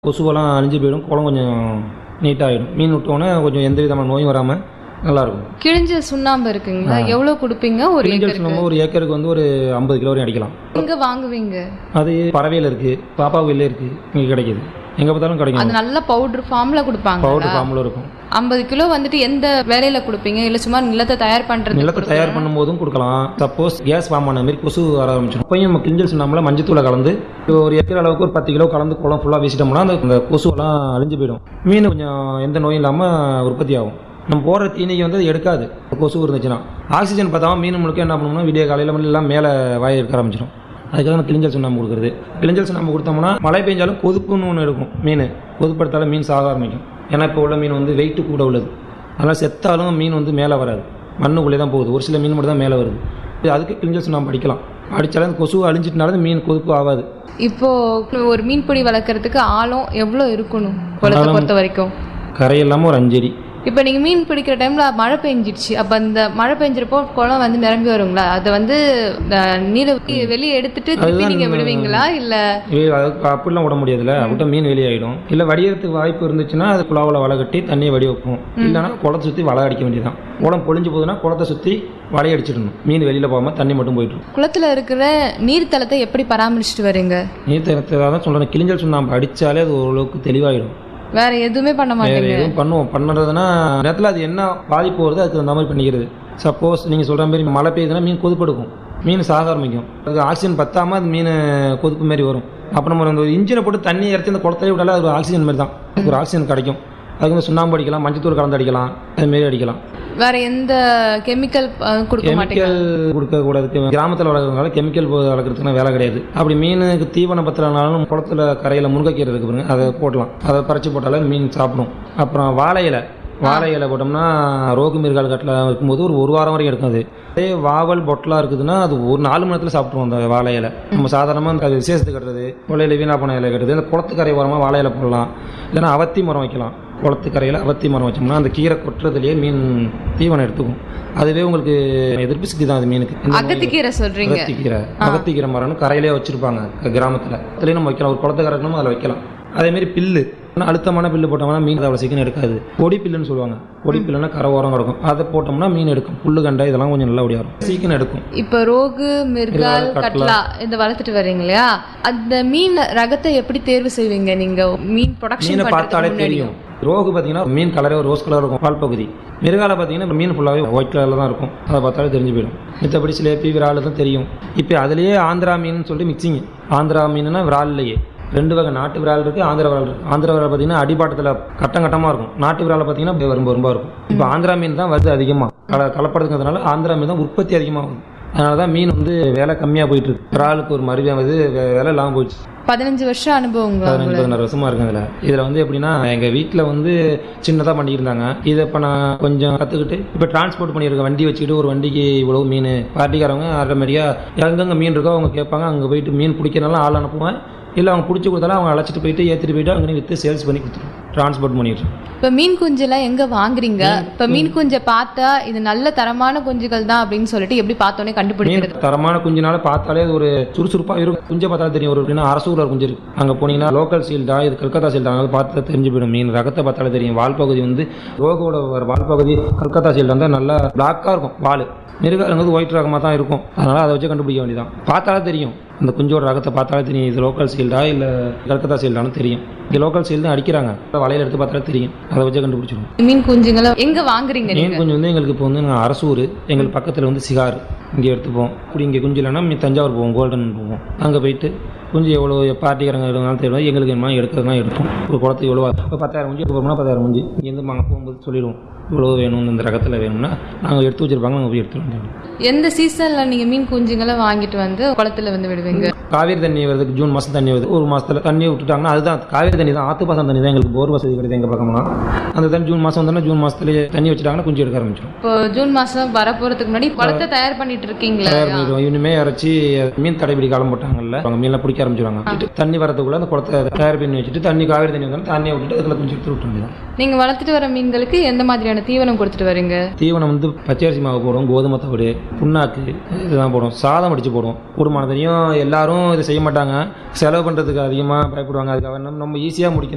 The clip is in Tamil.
கொசுவெல்லாம் அழிஞ்சு போயிடும் குளம் கொஞ்சம் நீட்டாகிடும் மீன் விட்டோன்னே கொஞ்சம் எந்த விதமான நோயும் வராமல் நல்லாயிருக்கும் கிழிஞ்ச சுண்ணாம்பு இருக்குங்களா எவ்வளவு கொடுப்பீங்க ஒரு கிளிஞ்சல்ஸ் ஏக்கருக்கு நம்ம ஒரு ஏக்கருக்கு வந்து ஒரு ஐம்பது கிலோ வரையும் அடிக்கலாம் எங்க வாங்குவீங்க அது பறவையில் இருக்குது பாப்பா கோயிலே இருக்குது இங்கே கிடைக்கிது எங்கே பார்த்தாலும் அது கிடைக்கும் நல்ல பவுடர் ஃபார்ம்ல கொடுப்பாங்க பவுடர் ஃபார்மில் இருக்கும் ஐம்பது கிலோ வந்துட்டு எந்த வேலையில கொடுப்பீங்க இல்ல சும்மா நிலத்தை தயார் பண்றது நிலத்தை தயார் பண்ணும்போதும் கொடுக்கலாம் சப்போஸ் கேஸ் ஃபார்ம் ஆன மாதிரி கொசு வர ஆரம்பிச்சிடும் அப்பயும் நம்ம கிஞ்சல் சுண்ணாம்பில் மஞ்சத்தூளை கலந்து இப்போ ஒரு ஏக்கர் அளவுக்கு ஒரு பத்து கிலோ கலந்து குளம் ஃபுல்லாக வீசிட்டோம்னா அந்த அந்த கொசுவெல்லாம் அழிஞ்சு போயிடும் மீன் கொஞ்சம் எந்த நோயும் இல்லாமல் உற்பத்தி ஆகும் நம்ம போடுற தீனிக்கு வந்து அது எடுக்காது கொசு இருந்துச்சுன்னா ஆக்சிஜன் பார்த்தாம மீன் முழுக்க என்ன பண்ணணும்னா விடிய காலையில் வந்து எல்லாம் மேலே வாய் இருக்க ஆரம்பிச்சிடும் அதுக்காக நம்ம கிளிஞ்சல் சுண்ணாம்பு கொடுக்குறது கிளிஞ்சல் சுண்ணாம்பு கொடுத்தோம்னா மழை பெஞ்சாலும் கொதுப்புன்னு ஒன்று இருக்கும் மீன் கொதுப்படுத்தாலும் மீன் சாக ஆரம்பிக்கும் ஏன்னா இப்போ உள்ள மீன் வந்து வெயிட்டு கூட உள்ளது அதனால் செத்தாலும் மீன் வந்து மேலே வராது மண்ணுக்குள்ளே தான் போகுது ஒரு சில மீன் மட்டும் தான் மேலே வருது இது அதுக்கு கிளிஞ்சல் சுண்ணாம்பு அடிக்கலாம் அடித்தாலும் அந்த கொசு அழிஞ்சிட்டனால அந்த மீன் கொதுப்பு ஆகாது இப்போ ஒரு மீன்பிடி வளர்க்கறதுக்கு ஆழம் எவ்வளவு இருக்கணும் குளத்தை ஆழம் பொறுத்த வரைக்கும் கரை இல்லாமல் ஒரு அஞ்சடி இப்போ நீங்க மீன் பிடிக்கிற டைம்ல மழை பெஞ்சிடுச்சு அப்ப அந்த மழை பெஞ்சறப்போ குளம் வந்து நிரம்பி வருங்களா அதை வந்து அஹ், நீரை வெளியே எடுத்துட்டு திருப்பி அதுதான் நீங்க விடுவீங்களா இல்ல இது அதுக்கு அப்படிலாம் விட முடியாதுல்ல விட்டா மீன் வெளியாயிடும் இல்லை வடிகிறதுக்கு வாய்ப்பு இருந்துச்சுன்னா அது குழாவில் வலை கட்டி தண்ணியை வடி வைப்போம் இல்லைன்னா குளத்தை சுற்றி வலை அடிக்க வேண்டியதுதான் குளம் பொழிஞ்சு போகுதுன்னா குளத்தை சுற்றி வலையை அடிச்சிடணும் மீன் வெளியில் போகாமல் தண்ணி மட்டும் போயிட்டு இருக்கும் குளத்துல இருக்கிற நீர்த்தளத்தை எப்படி பராமரிச்சுட்டு வரீங்க நீர் தரத்தை தான் சொல்கிறேன் கிளிஞ்சல் சுண்ணாம்பு அடித்தாலே அது ஓரளவுக்கு தெளிவாயிடும் வேற எதுவுமே பண்ண வேறு மாட்டீங்க எதுவும் பண்ணுவோம் பண்ணுறதுனா நேரத்தில் அது என்ன பாதிப்பு வருதோ அதுக்கு தகுந்த மாதிரி பண்ணிக்கிறது சப்போஸ் நீங்கள் சொல்கிற மாதிரி மழை பெய்யுதுன்னா மீன் கொதுப்படுக்கும் மீன் சாக ஆரம்பிக்கும் அதுக்கு ஆக்சிஜன் பத்தாமல் அது மீன் கொதுப்பு மாதிரி வரும் அப்போ நம்ம அந்த இன்ஜினை போட்டு தண்ணி இறச்சி அந்த குளத்தையே விட்டாலே அது ஒரு ஆக்சிஜன் மாதிரி தான் அதுக்கு ஒரு ஆக்சிஜன் கிடைக்கும் அதுக்கு வந்து சுண்ணாம்பு அடிக்கலாம் மஞ்சத்தூள் கலந்து அடிக்கலாம் அதுமாரி அடிக்கலாம் வேற எந்த கெமிக்கல் கொடுக்க மாட்டீங்க கெமிக்கல் கொடுக்கக்கூடாது கிராமத்தில் வளர்க்குறதுனால கெமிக்கல் வளர்க்குறதுக்குலாம் வேலை கிடையாது அப்படி மீனுக்கு தீவனம் பத்திரனாலும் குளத்துல கரையில் முருங்கைக்கீரை இருக்கு பாருங்க அதை போடலாம் அதை பறிச்சு போட்டாலே மீன் சாப்பிடும் அப்புறம் வாழை இலை வாழை இலை போட்டோம்னா ரோகு மிருகால் கட்டில் இருக்கும்போது ஒரு ஒரு வாரம் வரைக்கும் இருக்கும் அது அதே வாவல் பொட்டலாக இருக்குதுன்னா அது ஒரு நாலு மணி நேரத்தில் சாப்பிட்ருவோம் அந்த வாழை இலை நம்ம சாதாரணமாக அந்த விசேஷத்துக்கு கட்டுறது கொள்ளையில் வீணா போன இலை கட்டுறது இந்த குளத்துக்கரை ஓரமாக வாழை இலை போடலாம் இல்லைன்னா அவத்தி மரம் வைக்கலாம் குளத்துக்கரையில் அவத்தி மரம் வச்சோம்னா அந்த கீரை கொட்டுறதுலேயே மீன் தீவனம் எடுத்துக்கும் அதுவே உங்களுக்கு எதிர்ப்பு சக்தி தான் அது மீனுக்கு இந்த நோய் அகத்திக்கீரை சொல்றீங்க அகத்திக்கீரை அகத்திக்கீரை மரம்னு கரையிலே வச்சிருப்பாங்க க- கிராமத்துல அதுலயும் நம்ம வைக்கலாம் ஒரு குளத்தை கறக்கணும் அதில் வைக்கலாம் அதே மாதிரி பில்லு ஆனா அழுத்தமான பில்லு போட்டோம்னா மீன் அவ்வளோ சீக்கிரம் எடுக்காது பொடி பில்லுன்னு சொல்லுவாங்க பொடி பில்லுன்னா கரை ஓரம் கிடக்கும் அதை போட்டோம்னா மீன் எடுக்கும் புல்லு கண்டை இதெல்லாம் கொஞ்சம் நல்லா வரும் சீக்கிரம் எடுக்கும் இப்ப ரோகு மிர்கால் மிர்கால், கட்லா இந்த வளர்த்துட்டு வர்றீங்க இல்லையா அந்த மீன் ரகத்தை எப்படி தேர்வு செய்வீங்க நீங்க மீன் ப்ரொடக்ஷன் மீனை பார்த்தாலே தெரியும் ரோகு பார்த்தீங்கன்னா மீன் கலரே ஒரு ரோஸ் கலர் இருக்கும் பால் பகுதி மிருகால பார்த்தீங்கன்னா மீன் ஃபுல்லாகவே ஒயிட் கலரில் தான் இருக்கும் அதை பார்த்தாலே தெரிஞ்சு போயிடும் மித்தபடி சிலேப்பி விரால் தான் தெரியும் இப்போ அதுலேயே ஆந்திரா மீன் சொல்லிட்டு மிக்சிங் ஆந்திரா மீனுனா விரால்லையே ரெண்டு வகை நாட்டு விரால் இருக்குது ஆந்திரா விரால் இருக்குது ஆந்திரா விரால் பார்த்தீங்கன்னா அடிப்பாட்டத்தில் கட்டம் கட்டமாக இருக்கும் நாட்டு விரால் பார்த்தீங்கன்னா ரொம்ப ரொம்ப இருக்கும் இப்போ ஆந்திரா மீன் தான் வருது அதிகமாக கல கலப்படுறதுனால ஆந்திரா மீன் தான் உற்பத்தி அதிகமாகும் அதனால தான் மீன் வந்து விலை கம்மியாக போயிட்டு இருக்கு விராலுக்கு ஒரு மறுபடியும் வந்து வே- விலை இல்லாமல் போயிடுச்சு பதினஞ்சு வருஷம் அனுபவங்களா பதினஞ்சு பதினாறு வருஷமா இருக்கு இதில் இதில் வந்து எப்படின்னா எங்கள் வீட்டில் வந்து சின்னதாக பண்ணியிருந்தாங்க இதை இப்போ நான் கொஞ்சம் கற்றுக்கிட்டு இப்போ டிரான்ஸ்போர்ட் பண்ணியிருக்கேன் வண்டி வச்சுக்கிட்டு ஒரு வண்டிக்கு இவ்வளோ மீன் பார்ட்டிக்காரவங்க ஆட்டோமேட்டிக்காக எங்கெங்கே மீன் இருக்கோ அவங்க கேட்பாங்க அங்கே போயிட்டு மீன் பிடிக்கிறனால ஆள் அனுப்புவேன் இல்லை அவங்க பிடிச்சி கொடுத்தாலும் அவங்க அழைச்சிட்டு போயிட்டு ஏற்றிட்டு போயிட்டு அங்கே விற்று சேல்ஸ் பண்ணி கொடுத்துருவோம் டிரான்ஸ்போர்ட் பண்ணிடுறோம் இப்ப மீன் குஞ்செல்லாம் எங்க வாங்குறீங்க இப்ப மீன் குஞ்சை பார்த்தா இது நல்ல தரமான குஞ்சுகள் தான் அப்படின்னு சொல்லிட்டு எப்படி பார்த்தோன்னே மீன் கண்டுபிடிக்கிறது தரமான குஞ்சுனால பார்த்தாலே அது ஒரு சுறுசுறுப்பாக இருக்கும் குஞ்சை பார்த்தாலே தெரியும் ஒரு எப்படின்னா அரசூரில் ஒரு குஞ்சு இருக்கு அங்கே போனீங்கன்னா லோக்கல் சீல்டா இது கல்கத்தா சீல்டா அதை பார்த்து தெரிஞ்சு போயிடும் மீன் ரகத்தை பார்த்தாலே தெரியும் வால் பகுதி வந்து ரோகோட ஒரு வால் பகுதி கல்கத்தா சீல்டு வந்து நல்லா பிளாக்காக இருக்கும் வால் மிருகங்கிறது ஒயிட் ரகமாக தான் இருக்கும் அதனால் அதை வச்சு கண்டுபிடிக்க வேண்டியதான் பார்த்தாலே தெரியும் அந்த குஞ்சோட ரகத்தை பார்த்தாலே தெரியும் இது லோக்கல் சீல்டா இல்லை கல்கத்தா சீல்டானு தெரியும் இங்கே லோக்கல் சீல்டு தான் அடிக்கிறாங்க வலையில எடுத்து பார்த்தாலே தெரியும் அதை வச்சு கண்டுபிடிச்சிடும் மீன் குஞ்சுங்களை எங்க வாங்குறீங்க மீன் நீங்க குஞ்சு வந்து எங்களுக்கு இப்போ வந்து நாங்கள் அரசூர் எங்களுக்கு பக்கத்தில் வந்து சிகார் இங்கே எடுத்துப்போம் இப்படி இங்கே குஞ்சு இல்லைன்னா மீ தஞ்சாவூர் போவோம் கோல்டன் போவோம் அங்கே போயிட்டு குஞ்சு எவ்வளோ பார்ட்டிக்காரங்க இருந்தாலும் தெரியும் எங்களுக்கு என்ன எடுக்கிறதுனா எடுப்போம் ஒரு குளத்துக்கு எவ்வளோ இப்போ பத்தாயிரம் குஞ்சு எடுக்க போகிறோம்னா பத்தாயிரம் குஞ்சு இங்கேருந்து நாங்கள் போகும்போது சொல்லிடுவோம் இவ்வளோ வேணும் இந்த ரகத்தில் வேணும்னா நாங்கள் எடுத்து வச்சிருப்பாங்க நாங்கள் போய் எடுத்துட்டு வந்துடுவோம் எந்த சீசன்ல நீங்க மீன் குஞ்சுங்களை வாங்கிட்டு வந்து குளத்துல வந்து விடுவீங்க காவேரி தண்ணி வருது ஜூன் மாதம் தண்ணி வருது ஒரு மாதத்தில் தண்ணி விட்டுட்டாங்கன்னா அதுதான் காவேரி தண்ணி தான் ஆத்து பாசம் தண்ணி தான் எங்களுக்கு போர் வசதி கிடையாது எங்கள் பக்கம்லாம் அந்த தண்ணி ஜூன் மாதம் வந்தோன்னா ஜூன் மாதத்துலேயே தண்ணி வச்சுட்டாங்கன்னா குஞ்சு எடுக்க ஆரம்பிச்சிடும் இப்போ ஜூன் மாசம் வரப்போறதுக்கு முன்னாடி குளத்தை தயார் பண்ணிட்டு இருக்கீங்களா தயார் பண்ணிடுவோம் இனிமே இறச்சி மீன் தடைபிடி காலம் போட்டாங்கல்ல அவங்க மீன்லாம் பிடிக்க ஆரம்பிச்சிடுவாங்க தண்ணி வரதுக்குள்ள அந்த குளத்தை தயார் பண்ணி வச்சுட்டு தண்ணி காவேரி தண்ணி வந்தாலும் தண்ணியை விட்டுட்டு அதில் கொஞ்சம் எடுத்து விட்டு வேண்டியதான் நீங்க வளர்த்துட்டு வர மீன்களுக்கு எந்த மாதிரியான தீவனம் கொடுத்துட்டு வரீங்க தீவனம் வந்து பச்சரிசி மாவு போடுவோம் கோதுமை தவிடு புண்ணாக்கு இதுதான் போடுவோம் சாதம் அடித்து போடுவோம் குடும்பம் தெரியும் எல்லாரும் இதை செய்ய மாட்டாங்க செலவு பண்ணுறதுக்கு அதிகமாக பயப்படுவாங்க அதுக்காக நம்ம நம்ம ஈஸியாக முடிக்கணும்